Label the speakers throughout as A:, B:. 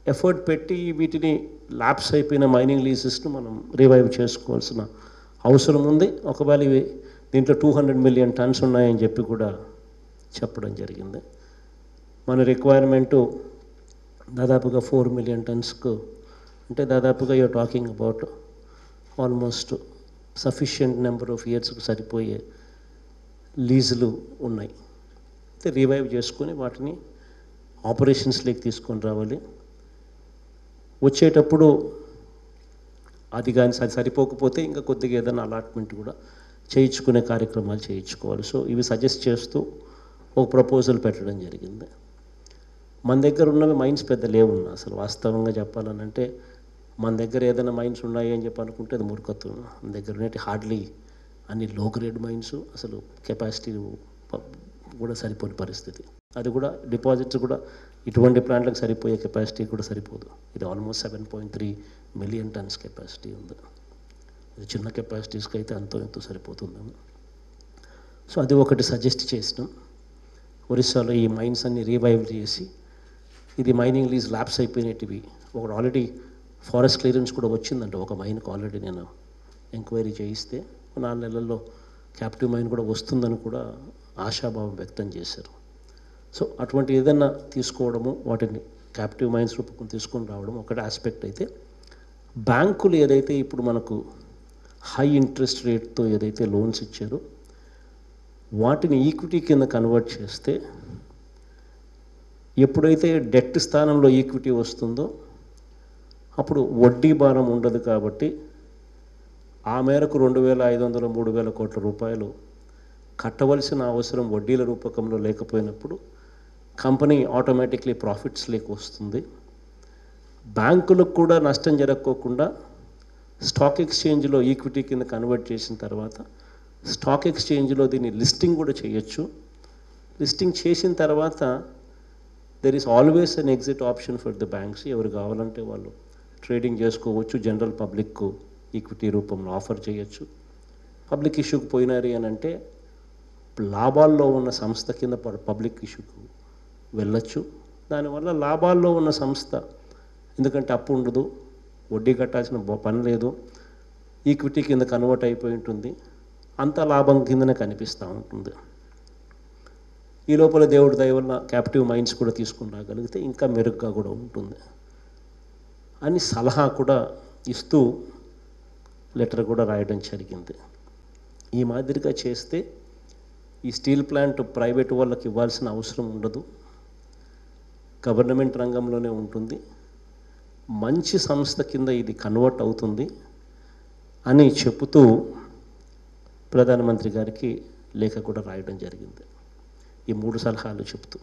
A: effort పెట్టి వీటిని labs అయిపోయిన మైనింగ్ లీజెస్ను మనం రివైవ్ చేసుకోవాల్సిన అవసరం ఉంది ఒకవేళ ఇవి దీంట్లో టూ హండ్రెడ్ మిలియన్ టన్స్ ఉన్నాయని చెప్పి కూడా చెప్పడం జరిగింది మన రిక్వైర్మెంటు దాదాపుగా ఫోర్ మిలియన్ టన్స్కు అంటే దాదాపుగా you're talking about almost sufficient number of ఇయర్స్కి సరిపోయే లీజులు ఉన్నాయి అయితే రివైవ్ చేసుకొని వాటిని ఆపరేషన్స్లోకి తీసుకొని రావాలి వచ్చేటప్పుడు అది కానీ అది సరిపోకపోతే ఇంకా కొద్దిగా ఏదైనా అలాట్మెంట్ కూడా చేయించుకునే కార్యక్రమాలు చేయించుకోవాలి సో ఇవి సజెస్ట్ చేస్తూ ఒక ప్రపోజల్ పెట్టడం జరిగింది మన దగ్గర ఉన్నవి మైన్స్ పెద్ద లేవున్నా అసలు వాస్తవంగా చెప్పాలనంటే మన దగ్గర ఏదైనా మైన్స్ ఉన్నాయి అని చెప్పి అనుకుంటే అది మూర్ఖత్వం మన దగ్గర ఉన్నట్టు హార్డ్లీ అన్ని లో గ్రేడ్ మైన్స్ అసలు కెపాసిటీ కూడా సరిపోని పరిస్థితి అది కూడా డిపాజిట్స్ కూడా ఇటువంటి ప్లాంట్లకు సరిపోయే కెపాసిటీ కూడా సరిపోదు ఇది almost seven point three million tons capacity ఉంది ఇది చిన్న కెపాసిటీస్కి అయితే అంతో ఎంతో సరిపోతుందేమో సో అది ఒకటి సజెస్ట్ చేసినాం ఒరిస్సాలో ఈ మైన్స్ అన్ని రీవైవ్ చేసి ఇది మైనింగ్ లీజ్ ల్యాబ్స్ అయిపోయినటివి ఒకటి ఆల్రెడీ ఫారెస్ట్ క్లియరెన్స్ కూడా వచ్చిందంట ఒక మైన్కి ఆల్రెడీ నేను ఎంక్వైరీ చేయిస్తే ఒక నాలుగు నెలల్లో క్యాప్టివ్ మైన్ కూడా వస్తుందని కూడా ఆశాభావం వ్యక్తం చేశారు సో అటువంటి ఏదైనా తీసుకోవడము వాటిని క్యాప్టివ్ మైన్స్ రూపకం తీసుకొని రావడం ఒకటి ఆస్పెక్ట్ అయితే బ్యాంకులు ఏదైతే ఇప్పుడు మనకు హై ఇంట్రెస్ట్ రేట్తో ఏదైతే లోన్స్ ఇచ్చారో వాటిని ఈక్విటీ కింద కన్వర్ట్ చేస్తే ఎప్పుడైతే డెట్ స్థానంలో ఈక్విటీ వస్తుందో అప్పుడు వడ్డీ భారం ఉండదు కాబట్టి ఆ మేరకు రెండు వేల ఐదు వందల మూడు వేల కోట్ల రూపాయలు కట్టవలసిన అవసరం వడ్డీల రూపకంలో లేకపోయినప్పుడు కంపెనీ ఆటోమేటిక్లీ ప్రాఫిట్స్ లేక వస్తుంది బ్యాంకులకు కూడా నష్టం జరగకోకుండా స్టాక్ ఎక్స్చేంజ్లో ఈక్విటీ కింద కన్వర్ట్ చేసిన తర్వాత స్టాక్ ఎక్స్చేంజ్లో దీన్ని లిస్టింగ్ కూడా చేయొచ్చు లిస్టింగ్ చేసిన తర్వాత there is always an exit option for the banks ఎవరు కావాలంటే వాళ్ళు ట్రేడింగ్ చేసుకోవచ్చు జనరల్ పబ్లిక్కు ఈక్విటీ రూపంలో ఆఫర్ చేయొచ్చు పబ్లిక్ ఇష్యూకి పోయినారు అని అంటే లాభాల్లో ఉన్న సంస్థ కింద పబ్లిక్ ఇష్యూకు వెళ్ళొచ్చు దానివల్ల లాభాల్లో ఉన్న సంస్థ ఎందుకంటే అప్పు ఉండదు వడ్డీ కట్టాల్సిన బ- పని లేదు ఈక్విటీ కింద కన్వర్ట్ అయిపోయి ఉంటుంది అంత లాభం కిందనే కనిపిస్తూ ఉంటుంది ఈ లోపల దేవుడి దయ వల్ల క్యాప్టివ్ మైండ్స్ కూడా తీసుకుని రాగలిగితే ఇంకా మెరుగ్గా కూడా ఉంటుంది అని సలహా కూడా ఇస్తూ లెటర్ కూడా రాయడం జరిగింది ఈ మాదిరిగా చేస్తే ఈ స్టీల్ ప్లాంట్ ప్రైవేట్ వాళ్ళకి ఇవ్వాల్సిన అవసరం ఉండదు గవర్నమెంట్ రంగంలోనే ఉంటుంది మంచి సంస్థ కింద ఇది కన్వర్ట్ అవుతుంది అని చెబుతూ ప్రధానమంత్రి గారికి లేఖ కూడా రాయడం జరిగింది ఈ మూడు సలహాలు చెప్తూ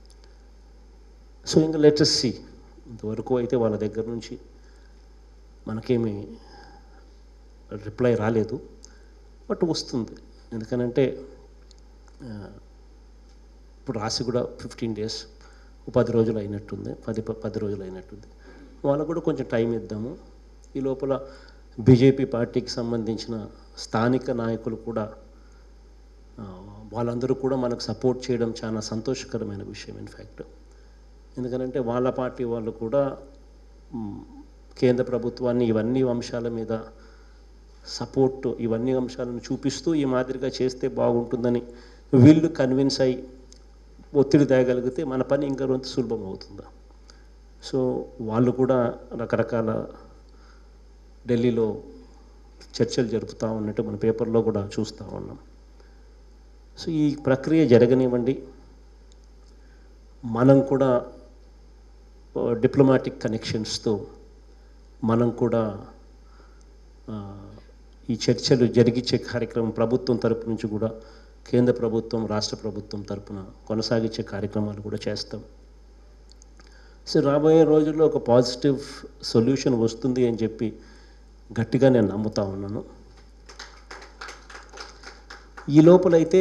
A: సో ఇంకా లెటెస్ట్ సి ఇంతవరకు అయితే వాళ్ళ దగ్గర నుంచి మనకేమి రిప్లై రాలేదు బట్ వస్తుంది ఎందుకనంటే ఆ, ఇప్పుడు రాసి కూడా ఫిఫ్టీన్ డేస్ పది రోజులు అయినట్టుంది పది ప- పది రోజులు అయినట్టుంది వాళ్ళకు కూడా కొంచెం టైం ఇద్దాము ఈ లోపల బీజేపీ పార్టీకి సంబంధించిన స్థానిక నాయకులు కూడా ఆ, వాళ్ళందరూ కూడా మనకు సపోర్ట్ చేయడం చాలా సంతోషకరమైన విషయం ఇన్ఫ్యాక్ట్ ఎందుకంటే వాళ్ళ పార్టీ వాళ్ళు కూడా మ్, కేంద్ర ప్రభుత్వాన్ని ఇవన్నీ అంశాల మీద సపోర్ట్ ఇవన్నీ అంశాలను చూపిస్తూ ఈ మాదిరిగా చేస్తే బాగుంటుందని వీళ్ళు కన్విన్స్ అయ్యి ఒత్తిడి తేగలిగితే మన పని ఇంకా రొంత సులభం అవుతుంది సో వాళ్ళు కూడా రకరకాల ఢిల్లీలో చర్చలు జరుపుతూ ఉన్నట్టు మన పేపర్లో కూడా చూస్తూ ఉన్నాం సో ఈ ప్రక్రియ జరగనివ్వండి మనం కూడా డిప్లొమాటిక్ కనెక్షన్స్తో మనం కూడా ఆ, ఈ చర్చలు జరిగించే కార్యక్రమం ప్రభుత్వం తరపు నుంచి కూడా కేంద్ర ప్రభుత్వం రాష్ట్ర ప్రభుత్వం తరపున కొనసాగించే కార్యక్రమాలు కూడా చేస్తాం సో రాబోయే రోజుల్లో ఒక పాజిటివ్ సొల్యూషన్ వస్తుంది అని చెప్పి గట్టిగా నేను నమ్ముతా ఉన్నాను ఈ లోపలైతే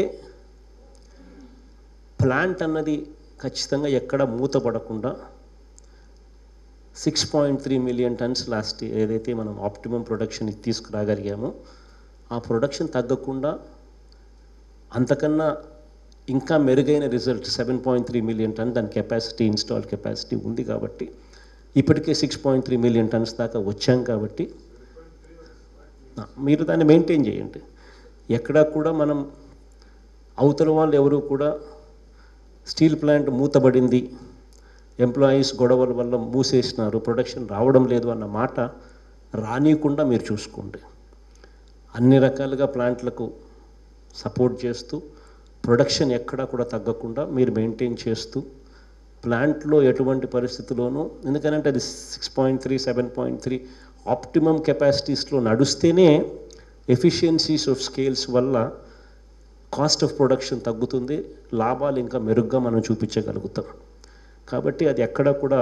A: ప్లాంట్ అన్నది ఖచ్చితంగా ఎక్కడ మూతపడకుండా six point three million tons last ఏదైతే మనం ఆప్టిమం ప్రొడక్షన్ తీసుకురాగలిగామో ఆ ప్రొడక్షన్ తగ్గకుండా అంతకన్నా ఇంకా మెరుగైన result seven point three million ton దాని కెపాసిటీ ఇన్స్టాల్ కెపాసిటీ ఉంది కాబట్టి ఇప్పటికే six point three million tons దాకా వచ్చాం కాబట్టి ఆ, మీరు దాన్ని మెయింటైన్ చేయండి ఎక్కడా కూడా మనం అవతల వాళ్ళు ఎవరు కూడా స్టీల్ ప్లాంట్ మూతబడింది ఎంప్లాయీస్ గొడవల వల్ల మూసేసినారు ప్రొడక్షన్ రావడం లేదు అన్న మాట రానియకుండా మీరు చూసుకోండి అన్ని రకాలుగా ప్లాంట్లకు సపోర్ట్ చేస్తూ ప్రొడక్షన్ ఎక్కడా కూడా తగ్గకుండా మీరు మెయింటైన్ చేస్తూ ప్లాంట్లో ఎటువంటి పరిస్థితిలోనూ ఎందుకంటే అది six point three seven point three optimum కెపాసిటీస్లో నడుస్తేనే ఎఫిషియన్సీస్ ఆఫ్ స్కేల్స్ వల్ల కాస్ట్ ఆఫ్ ప్రొడక్షన్ తగ్గుతుంది లాభాలు ఇంకా మెరుగ్గా మనం చూపించగలుగుతాం కాబట్టి అది ఎక్కడ కూడా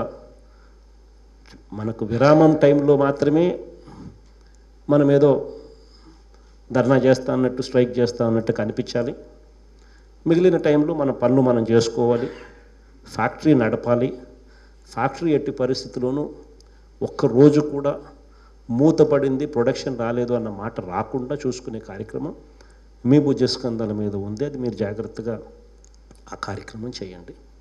A: మనకు విరామం టైంలో మాత్రమే మనం ఏదో ధర్నా చేస్తా అన్నట్టు స్ట్రైక్ చేస్తా అన్నట్టు కనిపించాలి మిగిలిన టైంలో మన పనులు మనం చేసుకోవాలి ఫ్యాక్టరీ నడపాలి ఫ్యాక్టరీ ఎట్టి పరిస్థితుల్లోనూ ఒక్క రోజు కూడా మూతపడింది ప్రొడక్షన్ రాలేదు అన్న మాట రాకుండా చూసుకునే కార్యక్రమం మీ భుజస్కంధాల మీద ఉంది అది మీరు జాగ్రత్తగా ఆ కార్యక్రమం చేయండి